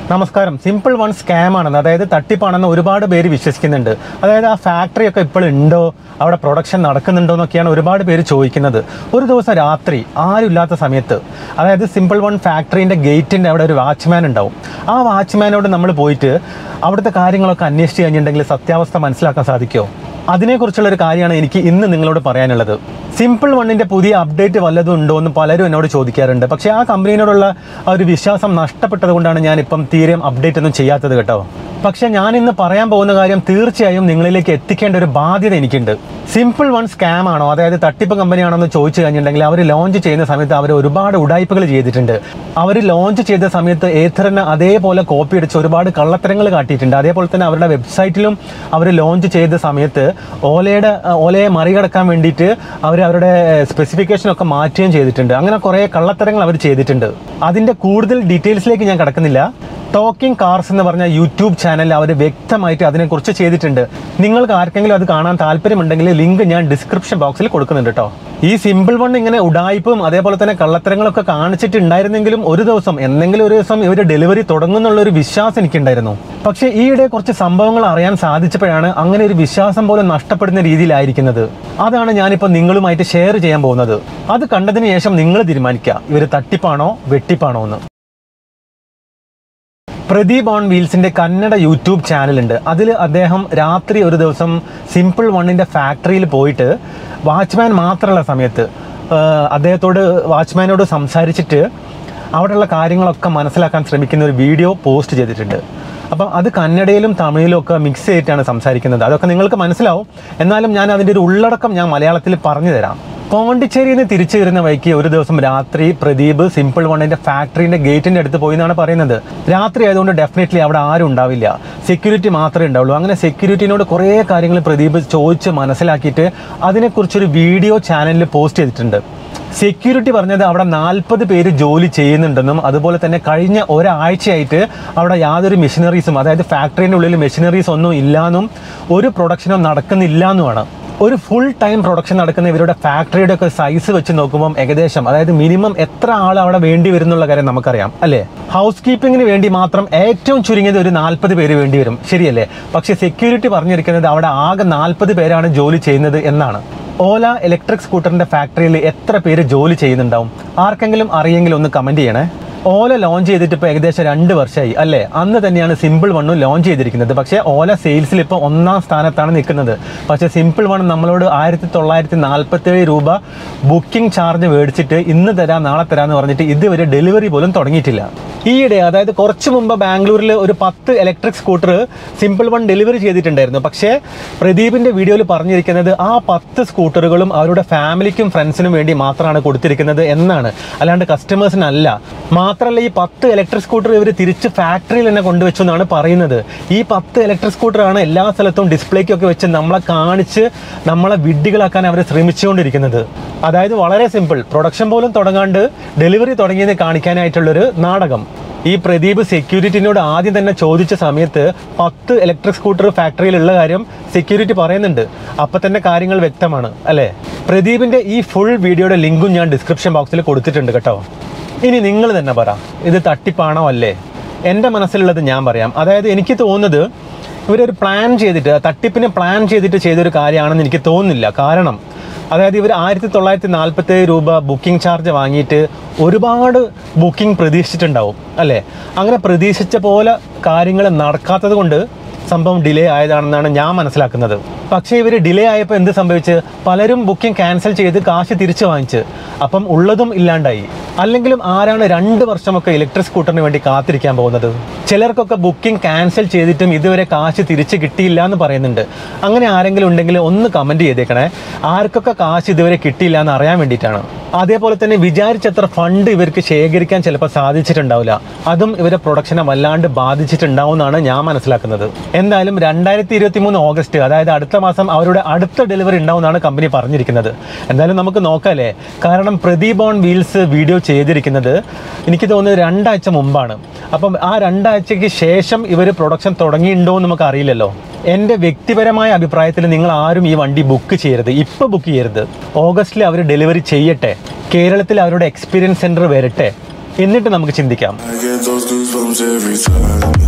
നമസ്കാരം simple one scam ആണെന്ന് അതായത് തട്ടിപ്പാണെന്ന് ഒരുപാട് പേര് വിശ്വസിക്കുന്നുണ്ട് അതായത് ആ ഫാക്ടറി ഒക്കെ ഇപ്പോൾ ഉണ്ടോ അവിടെ പ്രൊഡക്ഷൻ നടക്കുന്നുണ്ടോ എന്നൊക്കെയാണ് ഒരുപാട് പേര് ചോദിക്കുന്നത് ഒരു ദിവസം രാത്രി ആരും ഇല്ലാത്ത സമയത്ത് അതായത് സിമ്പിൾ വൺ ഫാക്ടറിൻ്റെ ഗേറ്റിൻ്റെ അവിടെ ഒരു വാച്ച്മാൻ ഉണ്ടാവും ആ വാച്ച്മാനോട് നമ്മൾ പോയിട്ട് അവിടുത്തെ കാര്യങ്ങളൊക്കെ അന്വേഷിച്ച് കഴിഞ്ഞിട്ടുണ്ടെങ്കിൽ സത്യാവസ്ഥ മനസ്സിലാക്കാൻ സാധിക്കുമോ അതിനെക്കുറിച്ചുള്ള ഒരു കാര്യമാണ് എനിക്ക് ഇന്ന് നിങ്ങളോട് പറയാനുള്ളത് സിമ്പിൾ വണ്ണിന്റെ പുതിയ അപ്ഡേറ്റ് വല്ലതും ഉണ്ടോ എന്ന് പലരും എന്നോട് ചോദിക്കാറുണ്ട് പക്ഷേ ആ കമ്പനിയോടുള്ള ആ ഒരു വിശ്വാസം നഷ്ടപ്പെട്ടത് കൊണ്ടാണ് ഞാൻ ഇപ്പം തീരെ അപ്ഡേറ്റ് ഒന്നും ചെയ്യാത്തത് കേട്ടോ പക്ഷേ ഞാൻ ഇന്ന് പറയാൻ പോകുന്ന കാര്യം തീർച്ചയായും നിങ്ങളിലേക്ക് എത്തിക്കേണ്ട ഒരു ബാധ്യത എനിക്കുണ്ട് സിമ്പിൾ വൺ സ്കാം ആണോ അതായത് തട്ടിപ്പ് കമ്പനിയാണോ എന്ന് ചോദിച്ചു കഴിഞ്ഞിട്ടുണ്ടെങ്കിൽ അവർ ലോഞ്ച് ചെയ്യുന്ന സമയത്ത് അവർ ഒരുപാട് ഉടായ്പകൾ ചെയ്തിട്ടുണ്ട് അവർ ലോഞ്ച് ചെയ്ത സമയത്ത് ഏഥറിന് അതേപോലെ കോപ്പി അടിച്ച് ഒരുപാട് കള്ളത്തരങ്ങൾ കാട്ടിയിട്ടുണ്ട് അതേപോലെ തന്നെ അവരുടെ വെബ്സൈറ്റിലും അവർ ലോഞ്ച് ചെയ്ത സമയത്ത് ഓലയുടെ ഓലയെ മറികടക്കാൻ വേണ്ടിയിട്ട് അവർ അവരുടെ സ്പെസിഫിക്കേഷൻ ഒക്കെ മാറ്റുകയും ചെയ്തിട്ടുണ്ട് അങ്ങനെ കുറേ കള്ളത്തരങ്ങൾ അവർ ചെയ്തിട്ടുണ്ട് അതിൻ്റെ കൂടുതൽ ഡീറ്റെയിൽസിലേക്ക് ഞാൻ കിടക്കുന്നില്ല ടോക്കിംഗ് കാർസ് എന്ന് പറഞ്ഞ യൂട്യൂബ് ചാനൽ അവർ വ്യക്തമായിട്ട് അതിനെക്കുറിച്ച് ചെയ്തിട്ടുണ്ട് നിങ്ങൾക്ക് ആർക്കെങ്കിലും അത് കാണാൻ താല്പര്യമുണ്ടെങ്കിൽ ലിങ്ക് ഞാൻ ഡിസ്ക്രിപ്ഷൻ ബോക്സിൽ കൊടുക്കുന്നുണ്ട് കേട്ടോ ഈ സിമ്പിൾ വൺ ഇങ്ങനെ ഉടായ്പും അതേപോലെ തന്നെ കള്ളത്തരങ്ങളൊക്കെ കാണിച്ചിട്ടുണ്ടായിരുന്നെങ്കിലും ഒരു ദിവസം എന്തെങ്കിലും ഒരു ദിവസം ഇവർ ഡെലിവറി തുടങ്ങുന്നുള്ള ഒരു വിശ്വാസം എനിക്കുണ്ടായിരുന്നു പക്ഷേ ഈയിടെ കുറച്ച് സംഭവങ്ങൾ അറിയാൻ സാധിച്ചപ്പോഴാണ് അങ്ങനെ ഒരു വിശ്വാസം പോലും നഷ്ടപ്പെടുന്ന രീതിയിലായിരിക്കുന്നത് അതാണ് ഞാനിപ്പോൾ നിങ്ങളുമായിട്ട് ഷെയർ ചെയ്യാൻ പോകുന്നത് അത് കണ്ടതിന് ശേഷം നിങ്ങൾ തീരുമാനിക്കുക ഇവർ തട്ടിപ്പാണോ വെട്ടിപ്പാണോ എന്ന് പ്രദീപ് ഓൺ വീൽസിന്റെ കന്നഡ യൂട്യൂബ് ചാനലുണ്ട് അതിൽ അദ്ദേഹം രാത്രി ഒരു ദിവസം സിമ്പിൾ വണ്ണിന്റെ ഫാക്ടറിയിൽ പോയിട്ട് വാച്ച്മാൻ മാത്രമുള്ള സമയത്ത് ആ, അദ്ദേഹത്തോട് വാച്ച്മാനോട് സംസാരിച്ചിട്ട് അവിടെയുള്ള കാര്യങ്ങളൊക്കെ മനസ്സിലാക്കാൻ ശ്രമിക്കുന്ന ഒരു വീഡിയോ പോസ്റ്റ് ചെയ്തിട്ടുണ്ട് അപ്പം അത് കന്നഡയിലും തമിഴിലും ഒക്കെ മിക്സ് ചെയ്തിട്ടാണ് സംസാരിക്കുന്നത് അതൊക്കെ നിങ്ങൾക്ക് മനസ്സിലാവും എന്നാലും ഞാൻ അതിൻ്റെ ഒരു ഉള്ളടക്കം ഞാൻ മലയാളത്തിൽ പറഞ്ഞു തരാം പോണ്ടിച്ചേരിയിൽ നിന്ന് തിരിച്ചു വരുന്ന വഴിക്ക് ഒരു ദിവസം രാത്രി പ്രദീപ് സിമ്പിൾ വണ്ണിന്റെ ഫാക്ടറിന്റെ ഗേറ്റിന്റെ അടുത്ത് പോയി എന്നാണ് പറയുന്നത് രാത്രി ആയതുകൊണ്ട് ഡെഫിനറ്റ്ലി അവിടെ ആരും ഉണ്ടാവില്ല സെക്യൂരിറ്റി മാത്രമേ ഉണ്ടാവുള്ളൂ അങ്ങനെ സെക്യൂരിറ്റിനോട് കുറേ കാര്യങ്ങൾ പ്രദീപ് ചോദിച്ച് മനസ്സിലാക്കിയിട്ട് അതിനെക്കുറിച്ചൊരു വീഡിയോ ചാനലിൽ പോസ്റ്റ് ചെയ്തിട്ടുണ്ട് സെക്യൂരിറ്റി പറഞ്ഞത് അവിടെ നാൽപ്പത് പേര് ജോലി ചെയ്യുന്നുണ്ടെന്നും അതുപോലെ തന്നെ കഴിഞ്ഞ ഒരാഴ്ചയായിട്ട് അവിടെ യാതൊരു മെഷീനറീസും അതായത് ഫാക്ടറിൻ്റെ ഉള്ളിൽ മെഷീനറീസ് ഒന്നും ഇല്ലാന്നും ഒരു പ്രൊഡക്ഷനും നടക്കുന്നില്ല എന്നുമാണ് ഒരു ഫുൾ ടൈം പ്രൊഡക്ഷൻ നടക്കുന്ന ഇവരുടെ ഫാക്ടറിയുടെ ഒക്കെ സൈസ് വെച്ച് നോക്കുമ്പോൾ ഏകദേശം അതായത് മിനിമം എത്ര ആൾ അവിടെ വേണ്ടി വരുന്നുള്ള കാര്യം നമുക്കറിയാം അല്ലേ ഹൗസ് കീപ്പിങ്ങിന് വേണ്ടി മാത്രം ഏറ്റവും ചുരുങ്ങിയത് ഒരു നാൽപ്പത് പേര് വേണ്ടി വരും ശരിയല്ലേ പക്ഷേ സെക്യൂരിറ്റി പറഞ്ഞിരിക്കുന്നത് അവിടെ ആകെ നാൽപ്പത് പേരാണ് ജോലി ചെയ്യുന്നത് എന്നാണ് ഓല ഇലക്ട്രിക് സ്കൂട്ടറിന്റെ ഫാക്ടറിയിൽ എത്ര പേര് ജോലി ചെയ്യുന്നുണ്ടാവും ആർക്കെങ്കിലും അറിയെങ്കിൽ ഒന്ന് കമന്റ് ചെയ്യണേ ഓല ലോഞ്ച് ചെയ്തിട്ട് ഇപ്പോൾ ഏകദേശം രണ്ട് വർഷമായി അല്ലേ അന്ന് തന്നെയാണ് സിമ്പിൾ വണ്ണും ലോഞ്ച് ചെയ്തിരിക്കുന്നത് പക്ഷേ ഓല സെയിൽസിൽ ഇപ്പോൾ ഒന്നാം സ്ഥാനത്താണ് നിൽക്കുന്നത് പക്ഷേ സിമ്പിൾ വൺ നമ്മളോട് ആയിരത്തി തൊള്ളായിരത്തി നാൽപ്പത്തേഴ് രൂപ ബുക്കിംഗ് ചാർജ് മേടിച്ചിട്ട് ഇന്ന് തരാം നാളെ തരാമെന്ന് പറഞ്ഞിട്ട് ഇതുവരെ ഡെലിവറി പോലും തുടങ്ങിയിട്ടില്ല ഈയിടെ അതായത് കുറച്ച് മുമ്പ് ബാംഗ്ലൂരിൽ ഒരു പത്ത് electric scooter simple one delivery ചെയ്തിട്ടുണ്ടായിരുന്നു പക്ഷേ പ്രദീപിന്റെ വീഡിയോയിൽ പറഞ്ഞിരിക്കുന്നത് ആ പത്ത് സ്കൂട്ടറുകളും അവരുടെ ഫാമിലിക്കും ഫ്രണ്ട്സിനും വേണ്ടി മാത്രമാണ് കൊടുത്തിരിക്കുന്നത് എന്നാണ് അല്ലാണ്ട് കസ്റ്റമേഴ്സിനല്ല മാത്രമല്ല ഈ പത്ത് ഇലക്ട്രിക് സ്കൂട്ടർ ഇവർ തിരിച്ച് ഫാക്ടറിയിൽ തന്നെ കൊണ്ടുവച്ചു എന്നാണ് പറയുന്നത് ഈ പത്ത് ഇലക്ട്രിക് സ്കൂട്ടറാണ് എല്ലാ സ്ഥലത്തും ഡിസ്പ്ലേക്കൊക്കെ വെച്ച് നമ്മളെ കാണിച്ച് നമ്മളെ വിഡ്ഢികളാക്കാൻ അവർ ശ്രമിച്ചുകൊണ്ടിരിക്കുന്നത് അതായത് വളരെ സിമ്പിൾ പ്രൊഡക്ഷൻ പോലും തുടങ്ങാണ്ട് ഡെലിവറി തുടങ്ങിയത് കാണിക്കാനായിട്ടുള്ളൊരു നാടകം ഈ പ്രദീപ് സെക്യൂരിറ്റിനോട് ആദ്യം തന്നെ ചോദിച്ച സമയത്ത് പത്ത് ഇലക്ട്രിക് സ്കൂട്ടർ ഫാക്ടറിയിലുള്ള കാര്യം സെക്യൂരിറ്റി പറയുന്നുണ്ട് അപ്പം തന്നെ കാര്യങ്ങൾ വ്യക്തമാണ് അല്ലേ പ്രദീപിന്റെ ഈ ഫുൾ വീഡിയോയുടെ ലിങ്കും ഞാൻ ഡിസ്ക്രിപ്ഷൻ ബോക്സിൽ കൊടുത്തിട്ടുണ്ട് കേട്ടോ ഇനി നിങ്ങൾ തന്നെ പറ ഇത് തട്ടിപ്പാണോ അല്ലേ എൻ്റെ മനസ്സിലുള്ളത് ഞാൻ പറയാം അതായത് എനിക്ക് തോന്നുന്നത് ഇവരൊരു പ്ലാൻ ചെയ്തിട്ട് തട്ടിപ്പിന് പ്ലാൻ ചെയ്തിട്ട് ചെയ്തൊരു കാര്യമാണെന്ന് എനിക്ക് തോന്നുന്നില്ല കാരണം അതായത് ഇവർ ആയിരത്തി തൊള്ളായിരത്തി നാൽപ്പത്തേഴ് രൂപ ബുക്കിംഗ് ചാർജ് വാങ്ങിയിട്ട് ഒരുപാട് ബുക്കിംഗ് പ്രതീക്ഷിച്ചിട്ടുണ്ടാവും അല്ലേ അങ്ങനെ പ്രതീക്ഷിച്ച പോലെ കാര്യങ്ങൾ നടക്കാത്തത് കൊണ്ട് സംഭവം ഡിലേ ആയതാണെന്നാണ് ഞാൻ മനസ്സിലാക്കുന്നത് പക്ഷേ ഇവർ ഡിലേ ആയപ്പോൾ എന്ത് സംഭവിച്ച് പലരും ബുക്കിംഗ് ക്യാൻസൽ ചെയ്ത് കാശ് തിരിച്ചു വാങ്ങിച്ച് അപ്പം ഉള്ളതും ഇല്ലാണ്ടായി അല്ലെങ്കിലും ആരാണ് രണ്ട് വർഷമൊക്കെ ഇലക്ട്രിക് സ്കൂട്ടറിന് വേണ്ടി കാത്തിരിക്കാൻ പോകുന്നത് ചിലർക്കൊക്കെ ബുക്കിംഗ് ക്യാൻസൽ ചെയ്തിട്ടും ഇതുവരെ കാശ് തിരിച്ച് കിട്ടിയില്ല എന്ന് പറയുന്നുണ്ട് അങ്ങനെ ആരെങ്കിലും ഉണ്ടെങ്കിൽ ഒന്ന് കമൻറ്റ് ചെയ്തേക്കണേ ആർക്കൊക്കെ കാശ് ഇതുവരെ കിട്ടിയില്ല എന്ന് അറിയാൻ വേണ്ടിയിട്ടാണ് അതേപോലെ തന്നെ വിചാരിച്ചത്ര ഫണ്ട് ഇവർക്ക് ശേഖരിക്കാൻ ചിലപ്പോൾ സാധിച്ചിട്ടുണ്ടാവില്ല അതും ഇവരെ പ്രൊഡക്ഷനെ വല്ലാണ്ട് ബാധിച്ചിട്ടുണ്ടാവും എന്നാണ് ഞാൻ മനസ്സിലാക്കുന്നത് എന്തായാലും രണ്ടായിരത്തി ഇരുപത്തി മൂന്ന് ഓഗസ്റ്റ് അതായത് അടുത്ത മാസം അവരുടെ അടുത്ത ഡെലിവറി ഉണ്ടാവുമെന്നാണ് കമ്പനി പറഞ്ഞിരിക്കുന്നത് എന്തായാലും നമുക്ക് നോക്കാല്ലേ കാരണം പ്രദീപ് ഓൺ വീൽസ് വീഡിയോ ചെയ്തിരിക്കുന്നത് എനിക്ക് തോന്നുന്നത് രണ്ടാഴ്ച മുമ്പാണ് അപ്പം ആ രണ്ടാഴ്ചയ്ക്ക് ശേഷം ഇവർ പ്രൊഡക്ഷൻ തുടങ്ങിയിട്ടുണ്ടോ എന്ന് നമുക്ക് അറിയില്ലല്ലോ എൻ്റെ വ്യക്തിപരമായ അഭിപ്രായത്തിൽ നിങ്ങൾ ആരും ഈ വണ്ടി ബുക്ക് ചെയ്യരുത് ഇപ്പോൾ ബുക്ക് ചെയ്യരുത് ഓഗസ്റ്റിൽ അവർ ഡെലിവറി ചെയ്യട്ടെ കേരളത്തിൽ അവരുടെ എക്സ്പീരിയൻസ് സെൻറ്റർ വരട്ടെ എന്നിട്ട് നമുക്ക് ചിന്തിക്കാം I get those goosebumps goosebumps every time